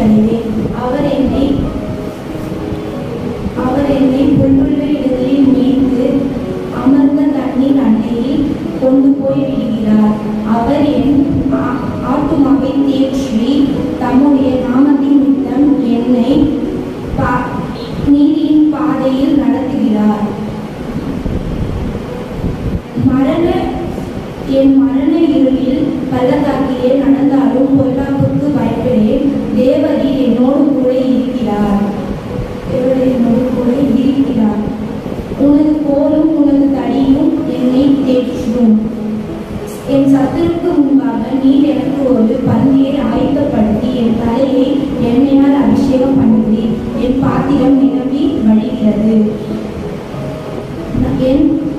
அடைவேன் அவர் என்னை அவர் என்னை புல்லுள்ள இடங்களில் மேய்த்து அமர்ந்த தண்ணீர் அன்னையில் கொண்டு போய் விடுகிறார் அவர் என் ஆ- ஆத்துமாவை தேற்றி தம்முடைய நாமத்தின் நிமித்தம் என்னை பா- நீதியின் பாதையில் நடத்துகிறார் மரண என் மரண இருளில் பள்ளத்தாக்கிலே நடந்தாலும் பொல்லாப்புக்கு பயப்படேன் தேவரீர் என்னோடு கூட இருக்கிறார் தேவரீர் என்னோடு கூட இருக்கிறார் உனது கோலும் உனது தடியும் என்னை தேற்றும் என் சத்துருக்கு முன்பாக நீர் எனக்கு ஒரு பந்தியை ஆயத்தப்படுத்தி என் தலையை எண்ணெயால் அபிஷேகம் பண்ணுகிறேன் என் பாத்திரம் நிரம்பி வழிகிறது என்